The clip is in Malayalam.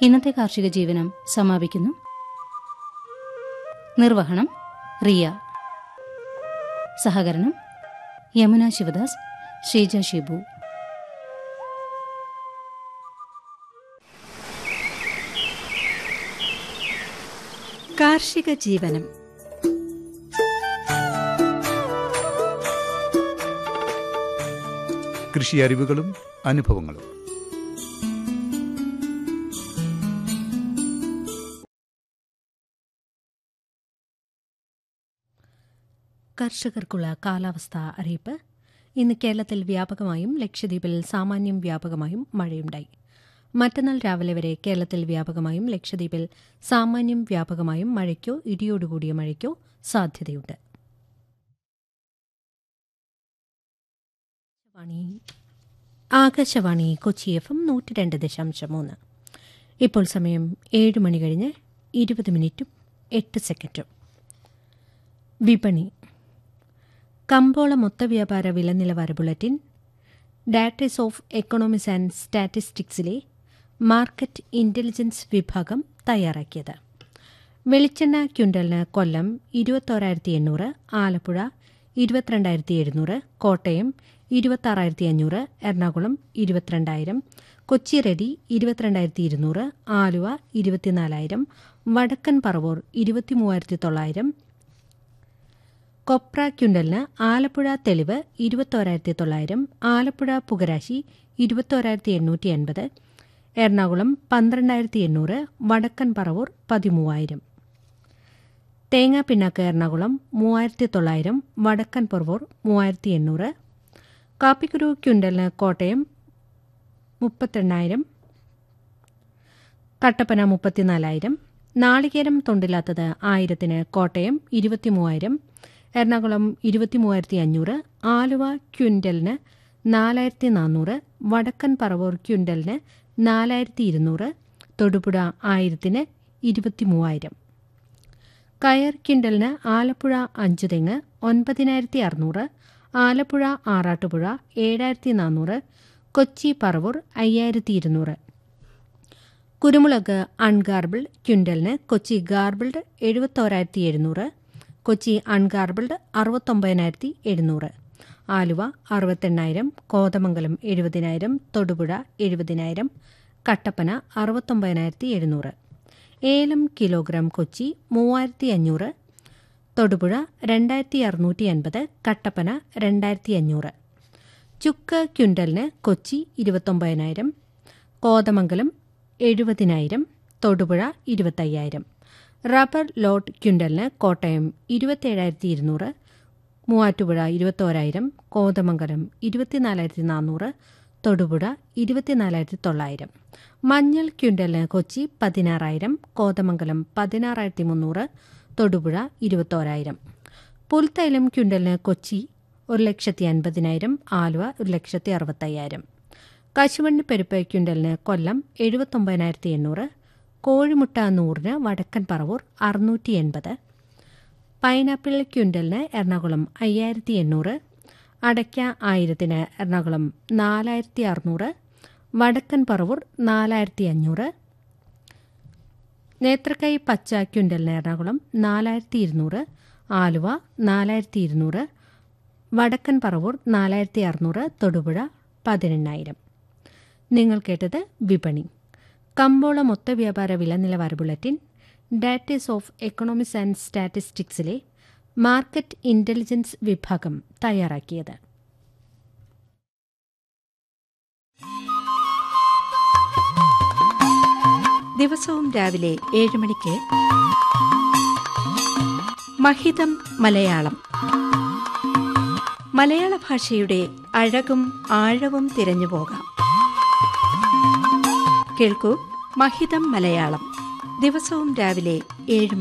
ഇന്നത്തെ കാർഷിക ജീവനം സമാപിക്കുന്നു നിർവഹണം റിയ സഹകരണം യമുന ശിവദാസ് ശ്രീജ ഷിബു കാർഷിക ജീവനം കൃഷി അറിവുകളും അനുഭവങ്ങളും കർഷകർക്കുള്ള കാലാവസ്ഥ അറിയിപ്പ് ഇന്ന് കേരളത്തിൽ വ്യാപകമായും ലക്ഷദ്വീപിൽ സാമാന്യം വ്യാപകമായും മഴയുണ്ടായി മറ്റന്നാൾ രാവിലെ വരെ കേരളത്തിൽ വ്യാപകമായും ലക്ഷദ്വീപിൽ സാമാന്യം വ്യാപകമായും മഴയ്ക്കോ ഇടിയോടുകൂടിയ മഴയ്ക്കോ സാധ്യതയുണ്ട് ആകാശവാണി കൊച്ചി എഫ് എം നൂറ്റി രണ്ട് ദശാംശം മൂന്ന് ഇപ്പോൾ സമയം ഏഴ് മണി കഴിഞ്ഞ് ഇരുപത് മിനിറ്റും എട്ട് സെക്കൻഡും വിപണി കമ്പോള മൊത്തവ്യാപാര വില നിലവാര ബുള്ളറ്റിൻ ഡാറ്റസ് ഓഫ് എക്കണോമിക്സ് ആൻഡ് സ്റ്റാറ്റിസ്റ്റിക്സിലെ മാർക്കറ്റ് ഇന്റലിജൻസ് വിഭാഗം തയ്യാറാക്കിയത് വെളിച്ചെണ്ണ ക്വിൻ്റലിന് കൊല്ലം ഇരുപത്തോരായിരത്തി എണ്ണൂറ് ആലപ്പുഴ ഇരുപത്തിരണ്ടായിരത്തി എഴുന്നൂറ് കോട്ടയം ഇരുപത്താറായിരത്തി അഞ്ഞൂറ് എറണാകുളം ഇരുപത്തിരണ്ടായിരം കൊച്ചി റെഡി ഇരുപത്തിരണ്ടായിരത്തി ഇരുന്നൂറ് ആലുവ ഇരുപത്തിനാലായിരം വടക്കൻ പറവൂർ ഇരുപത്തിമൂവായിരത്തി തൊള്ളായിരം കൊപ്ര ക്യുണ്ടലിന് ആലപ്പുഴ തെളിവ് ഇരുപത്തോരായിരത്തി തൊള്ളായിരം ആലപ്പുഴ പുകരാശി ഇരുപത്തോരായിരത്തി എണ്ണൂറ്റി എൺപത് എറണാകുളം പന്ത്രണ്ടായിരത്തി എണ്ണൂറ് വടക്കൻ പറവൂർ പതിമൂവായിരം തേങ്ങാ പിണ്ണാക്ക് എറണാകുളം മൂവായിരത്തി തൊള്ളായിരം വടക്കൻ പറവൂർ മൂവായിരത്തി എണ്ണൂറ് കാപ്പിക്കുരു ക്യുണ്ടലിന് കോട്ടയം മുപ്പത്തെണ്ണായിരം കട്ടപ്പന മുപ്പത്തിനാലായിരം നാളികേരം തൊണ്ടില്ലാത്തത് ആയിരത്തിന് കോട്ടയം ഇരുപത്തിമൂവായിരം എറണാകുളം ഇരുപത്തിമൂവായിരത്തി അഞ്ഞൂറ് ആലുവ ക്വിൻ്റലിന് നാലായിരത്തി നാനൂറ് വടക്കൻ പറവൂർ ക്വിൻ്റലിന് നാലായിരത്തി ഇരുന്നൂറ് തൊടുപുഴ ആയിരത്തിന് ഇരുപത്തിമൂവായിരം കയർ ക്വിൻ്റലിന് ആലപ്പുഴ അഞ്ചു തെങ്ങ് ഒൻപതിനായിരത്തി അറുന്നൂറ് ആലപ്പുഴ ആറാട്ടുപുഴ ഏഴായിരത്തി നാനൂറ് കൊച്ചി പറവൂർ അയ്യായിരത്തി ഇരുന്നൂറ് കുരുമുളക് അൺഗാർബിൾ ക്വിൻ്റലിന് കൊച്ചി ഗാർബിൾഡ് എഴുപത്തോരായിരത്തി എഴുന്നൂറ് കൊച്ചി അൺഗാർബിൾഡ് അറുപത്തൊമ്പതിനായിരത്തി എഴുന്നൂറ് ആലുവ അറുപത്തെണ്ണായിരം കോതമംഗലം എഴുപതിനായിരം തൊടുപുഴ എഴുപതിനായിരം കട്ടപ്പന അറുപത്തൊമ്പതിനായിരത്തി എഴുന്നൂറ് ഏലം കിലോഗ്രാം കൊച്ചി മൂവായിരത്തി അഞ്ഞൂറ് തൊടുപുഴ രണ്ടായിരത്തി അറുന്നൂറ്റി അൻപത് കട്ടപ്പന രണ്ടായിരത്തി അഞ്ഞൂറ് ചുക്ക് ക്വിൻ്റലിന് കൊച്ചി ഇരുപത്തൊമ്പതിനായിരം കോതമംഗലം എഴുപതിനായിരം തൊടുപുഴ ഇരുപത്തയ്യായിരം റബ്ബർ ലോട്ട് ക്വിൻ്റലിന് കോട്ടയം ഇരുപത്തേഴായിരത്തി ഇരുന്നൂറ് മൂവാറ്റുപുഴ ഇരുപത്തോരായിരം കോതമംഗലം ഇരുപത്തിനാലായിരത്തി നാനൂറ് തൊടുപുഴ ഇരുപത്തിനാലായിരത്തി തൊള്ളായിരം മഞ്ഞൾ ക്വിൻ്റലിന് കൊച്ചി പതിനാറായിരം കോതമംഗലം പതിനാറായിരത്തി മുന്നൂറ് തൊടുപുഴ ഇരുപത്തോരായിരം പുൽത്തൈലം ക്വിൻ്റലിന് കൊച്ചി ഒരു ലക്ഷത്തി അൻപതിനായിരം ആലുവ ഒരു ലക്ഷത്തി അറുപത്തയ്യായിരം കശുവണ്ണി പരിപ്പ് ക്വിൻ്റലിന് കൊല്ലം എഴുപത്തൊമ്പതിനായിരത്തി എണ്ണൂറ് കോഴിമുട്ട നൂറിന് വടക്കൻ പറവൂർ അറുന്നൂറ്റി എൺപത് പൈനാപ്പിൾ ക്വിൻ്റലിന് എറണാകുളം അയ്യായിരത്തി എണ്ണൂറ് അടയ്ക്ക ആയിരത്തിന് എറണാകുളം നാലായിരത്തി അറുന്നൂറ് വടക്കൻ പറവൂർ നാലായിരത്തി അഞ്ഞൂറ് നേത്രക്കൈ പച്ച ക്വിൻ്റലിന് എറണാകുളം നാലായിരത്തി ഇരുന്നൂറ് ആലുവ നാലായിരത്തി ഇരുന്നൂറ് വടക്കൻ പറവൂർ നാലായിരത്തി അറുന്നൂറ് തൊടുപുഴ പതിനെണ്ണായിരം നിങ്ങൾ കേട്ടത് വിപണി കമ്പോള മൊത്ത വ്യാപാര വില നിലവാര ബുള്ളറ്റിൻ ഡാറ്റസ് ഓഫ് എക്കണോമിക്സ് ആൻഡ് സ്റ്റാറ്റിസ്റ്റിക്സിലെ മാർക്കറ്റ് ഇന്റലിജൻസ് വിഭാഗം തയ്യാറാക്കിയത് ദിവസവും രാവിലെ ഏഴ് മണിക്ക് മഹിതം മലയാളം മലയാള ഭാഷയുടെ അഴകും ആഴവും തിരഞ്ഞു പോകാം കേൾക്കൂ മഹിതം മലയാളം ദിവസവും രാവിലെ ഏഴ്